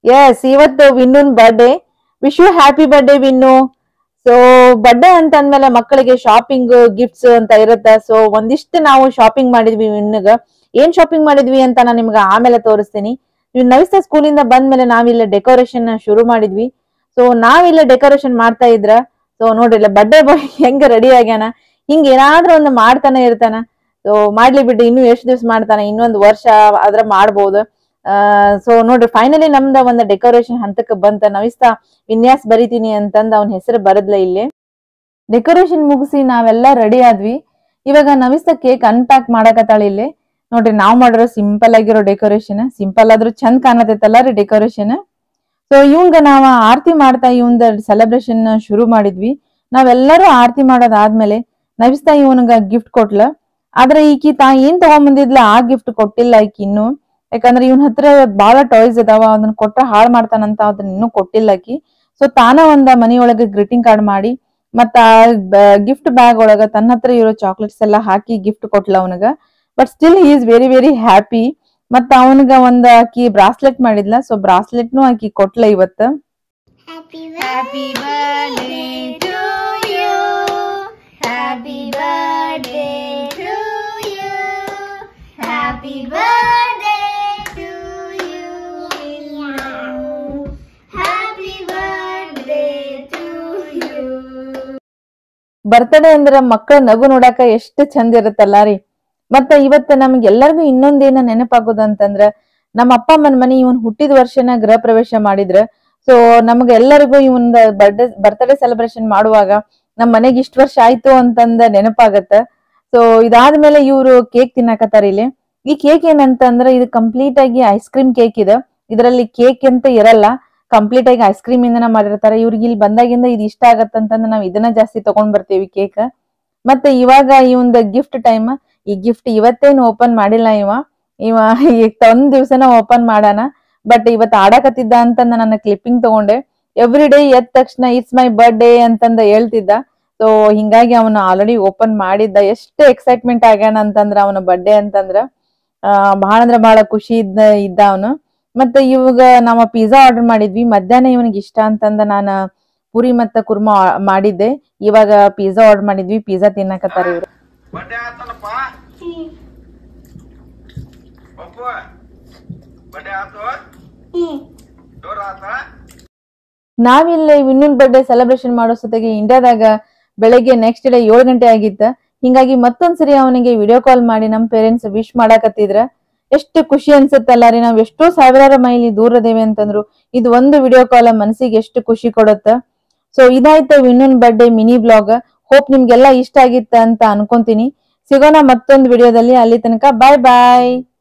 S ಇವತ್ತು ವಿನ್ನೂನ್ birthday wish you happy birthday Vinnu so birthday ಅಂತ ಅಂದ್ಮೇಲೆ ಮಕ್ಕಳಿಗೆ ಶಾಪಿಂಗ್ ಗಿಫ್ಟ್ಸ್ ಅಂತ ಇರುತ್ತೆ ಸೊ ಒಂದಿಷ್ಟು ನಾವು ಶಾಪಿಂಗ್ ಮಾಡಿದ್ವಿ ವಿನ್ನುಗ ಏನ್ ಶಾಪಿಂಗ್ ಮಾಡಿದ್ವಿ ಅಂತ ನಾನು ನಿಮ್ಗೆ ಆಮೇಲೆ ತೋರಿಸ್ತೀನಿ ನೀವು ನವಿಸ್ತಾ ಸ್ಕೂಲಿಂದ ಬಂದ್ಮೇಲೆ ನಾವಿಲ್ಲ ಡೆಕೋರೇಷನ್ ಶುರು ಮಾಡಿದ್ವಿ ಸೊ ನಾವಿಲ್ಲ ಡೆಕೋರೇಷನ್ ಮಾಡ್ತಾ ಇದ್ರ ಸೊ ನೋಡ್ರಿ ಇಲ್ಲ ಬರ್ಡೇ ಬಾಯ್ ಹೆಂಗ ರೆಡಿ ಆಗ್ಯಾನ ಹಿಂಗ ಏನಾದ್ರೂ ಒಂದು ಮಾಡ್ತಾನೆ ಇರ್ತಾನ ಸೊ ಮಾಡ್ಲಿ ಬಿಟ್ಟು ಇನ್ನು ಎಷ್ಟು ದಿವ್ಸ ಮಾಡ್ತಾನ ಇನ್ನೊಂದು ವರ್ಷ ಅದ್ರ ಮಾಡ್ಬೋದು ಸೊ ನೋಡ್ರಿ ಫೈನಲಿ ನಮ್ದ ಒಂದು ಡೆಕೋರೇಷನ್ ಹಂತಕ್ಕೆ ಬಂತ ನವಿಸ್ತಾ ವಿನ್ಯಾಸ್ ಬರಿತೀನಿ ಅಂತಂದ ಅವನ ಹೆಸರು ಬರದ್ಲ ಇಲ್ಲಿ ಡೆಕೋರೇಷನ್ ಮುಗಿಸಿ ನಾವೆಲ್ಲ ರೆಡಿ ಆದ್ವಿ ಇವಾಗ ನವಿಸ್ತಾ ಕೇಕ್ ಅನ್ಪ್ಯಾಕ್ ಮಾಡಕತ್ತಾಳ ಇಲ್ಲಿ ನೋಡ್ರಿ ನಾವ್ ಮಾಡಿರೋ ಸಿಂಪಲ್ ಆಗಿರೋ ಡೆಕೋರೇಷನ್ ಸಿಂಪಲ್ ಆದ್ರೂ ಚಂದ ಕಾಣತೈತಲ್ಲ ರೀ ಡೆಕೋರೇಷನ್ ಸೊ ಇವಂಗ ನಾವ ಆರತಿ ಮಾಡ್ತಾ ಇವಂದ ಸೆಲೆಬ್ರೇಷನ್ ಶುರು ಮಾಡಿದ್ವಿ ನಾವೆಲ್ಲರೂ ಆರತಿ ಮಾಡೋದಾದ್ಮೇಲೆ ನವಿಸ್ತಾ ಇವನ್ಗ ಗಿಫ್ಟ್ ಕೊಟ್ಲ ಆದ್ರೆ ಈಕಿ ತಾ ಏನ್ ತಗೊಂಬಂದಿದ್ಲ ಆ ಗಿಫ್ಟ್ ಕೊಟ್ಟಿಲ್ಲ ಈಕಿ ಇನ್ನು ಯಾಕಂದ್ರೆ ಇವನ್ ಹತ್ರ ಬಾಳ ಟಾಯ್ಸ್ ಇದಾವ ಅದನ್ನ ಕೊಟ್ರ ಹಾಳ್ ಮಾಡ್ತಾನಂತ ಅದನ್ನ ಇನ್ನೂ ಕೊಟ್ಟಿಲ್ಲ ಆಕಿ ಸೊ ತಾನ ಒಂದ ಮನಿಯೊಳಗ ಗ್ರೀಟಿಂಗ್ ಕಾರ್ಡ್ ಮಾಡಿ ಮತ್ತ ಗಿಫ್ಟ್ ಬ್ಯಾಗ್ ಒಳಗ ತನ್ನ ಹತ್ರ ಇರೋ ಚಾಕ್ಲೇಟ್ಸ್ ಎಲ್ಲಾ ಹಾಕಿ ಗಿಫ್ಟ್ ಕೊಟ್ಲ ಅವನಿಗ but still he is very very happy ಮತ್ತ ಅವನಿಗ ಒಂದ್ ಆಕಿ ಬ್ರಾಸ್ಲೆಟ್ ಮಾಡಿದ್ಲ ಸೊ ಬ್ರಾಸ್ಲೆಟ್ನು ಆಕಿ ಕೊಟ್ಲ ಇವತ್ತ Happy birthday to you. Happy birthday to you. Happy birthday to you. Happy birthday to you. Birthday ಅಂದ್ರ ಮಕ್ಕಳ ನಗು ನೋಡಾಕ ಎಷ್ಟ್ ಚಂದ ಇರುತ್ತಲ್ಲ ರೀ ಮತ್ತ ಇವತ್ತ ನಮ್ಗೆಲ್ಲರಿಗೂ ಇನ್ನೊಂದೇನ ನೆನಪಾಗೋದಂತಂದ್ರ ನಮ್ಮ ಅಪ್ಪ ಅಮ್ಮನ ಮನಿ ಇವನ್ ಹುಟ್ಟಿದ ವರ್ಷನ ಗೃಹ ಪ್ರವೇಶ ಮಾಡಿದ್ರ ಸೊ ನಮ್ಗ ಎಲ್ಲರಿಗೂ ಇವನ್ ಬರ್ಡೇ ಬರ್ತ್ಡೇ ಸೆಲೆಬ್ರೇಷನ್ ಮಾಡುವಾಗ ನಮ್ ಮನೆಗ್ ಇಷ್ಟ ವರ್ಷ ಆಯ್ತು ಅಂತಂದ ನೆನಪಾಗತ್ತ ಸೊ ಇದಾದ್ಮೇಲೆ ಇವ್ರು ಕೇಕ್ ತಿನ್ನಾಕತ್ತಾರ ಇಲ್ಲಿ ಈ ಕೇಕ್ ಏನಂತಂದ್ರ ಇದು ಕಂಪ್ಲೀಟ್ ಆಗಿ ಐಸ್ ಕ್ರೀಮ್ ಕೇಕ್ ಇದೆ ಇದರಲ್ಲಿ ಕೇಕ್ ಅಂತ ಇರಲ್ಲ ಕಂಪ್ಲೀಟ್ ಆಗಿ ಐಸ್ ಕ್ರೀಮ್ ಇಂದನ ಮಾಡಿರ್ತಾರೆ ಇವ್ರಿಗೆ ಇಲ್ಲಿ ಬಂದಾಗಿಂದ ಇದು ಇಷ್ಟ ಆಗತ್ತಂತಂದ ನಾವ್ ಇದನ್ನ ಜಾಸ್ತಿ ತಗೊಂಡ್ ಬರ್ತೀವಿ ಕೇಕ್ ಮತ್ತೆ ಇವಾಗ ಈ ಒಂದು ಗಿಫ್ಟ್ ಟೈಮ್ ಈ ಗಿಫ್ಟ್ ಇವತ್ತೇನು ಓಪನ್ ಮಾಡಿಲ್ಲ ಇವ ಇವ ಈಗ ಒಂದ್ ದಿವ್ಸನ ಓಪನ್ ಮಾಡಾನ ಬಟ್ ಇವತ್ ಆಡಕತ್ತಿದ್ದ ಅಂತ ನನ್ನ ಕ್ಲಿಪ್ಪಿಂಗ್ ತಗೊಂಡೆ ಎವ್ರಿ ಡೇ ಎದ್ದ ತಕ್ಷಣ ಇಟ್ಸ್ ಮೈ ಬರ್ಡೇ ಅಂತಂದ ಹೇಳ್ತಿದ್ದ ಸೊ ಹಿಂಗಾಗಿ ಅವನು ಆಲ್ರೆಡಿ ಓಪನ್ ಮಾಡಿದ್ದ ಎಷ್ಟು ಎಕ್ಸೈಟ್ಮೆಂಟ್ ಆಗ್ಯಾನ ಅಂತಂದ್ರ ಅವನ ಬರ್ಡೇ ಅಂತಂದ್ರ ಆ, ಬಹಳ ಅಂದ್ರ ಬಹಳ ಖುಷಿ ಇದ್ದ ಇದ್ದ ಅವನು ಮತ್ತೆ ಇವಾಗ ನಾವ ಪಿಜ್ಜಾ ಆರ್ಡರ್ ಮಾಡಿದ್ವಿ ಮಧ್ಯಾಹ್ನ ಇವನಿಗೆ ಇಷ್ಟ ಅಂತಂದ ನಾನ ಪುರಿ ಮತ್ತ ಕುರ್ಮಾ ಆ- ಮಾಡಿದ್ದೆ ಇವಾಗ ಪಿಜ್ಜಾ ಆರ್ಡರ್ ಮಾಡಿದ್ವಿ ಪಿಜ್ಜಾ ತಿನ್ನಕತ್ತಾರ ಇವ್ರು ಬಡ್ಡೆ ಆತನಪ್ಪ ಪಪ್ಪು ಬಡ್ಡೆ ಆತು ಜೋರ ಆತ ನಾವಿಲ್ಲಿ ವಿನ್ನೂನ್ ಬರ್ಡೇ ಸೆಲೆಬ್ರೇಷನ್ ಮಾಡೋ ಸತೆಗೆ ಇಂಡಿಯಾದಾಗ ಬೆಳಗ್ಗೆ ನೆಕ್ಸ್ಟ್ ಡೇ ಏಳು ಗಂಟೆ ಆಗಿತ್ತ ಹಿಂಗಾಗಿ ಮತ್ತೊಂದ್ಸರಿ ಅವನಿಗೆ ವಿಡಿಯೋ ಕಾಲ್ ಮಾಡಿ ನಮ್ ಪೇರೆಂಟ್ಸ್ ವಿಶ್ ಮಾಡಾಕತ್ತಿದ್ರ ಎಷ್ಟು ಖುಷಿ ಅನ್ಸುತ್ತಲ್ಲ ರೀ ನಾವ್ ಎಷ್ಟೋ ಸಾವಿರಾರು ಮೈಲಿ ದೂರದೇವೆ ಅಂತಂದ್ರು ಇದು ಒಂದು ವಿಡಿಯೋ ಕಾಲ್ ಮನಸ್ಸಿಗೆ ಎಷ್ಟು ಖುಷಿ ಕೊಡುತ್ತ ಸೊ ಇದಾಯ್ತು ವಿನ್ನೂನ್ ಬರ್ಡೇ ಮಿನಿ ಬ್ಲಾಗ್ ಹೋಪ್ ನಿಮ್ಗೆಲ್ಲ ಇಷ್ಟ ಆಗಿತ್ತ ಅಂತ ಅನ್ಕೊಂತೀನಿ ಸಿಗೋಣ ಮತ್ತೊಂದು ವಿಡಿಯೋದಲ್ಲಿ ಅಲ್ಲಿ ತನಕ ಬಾಯ್ ಬಾಯ್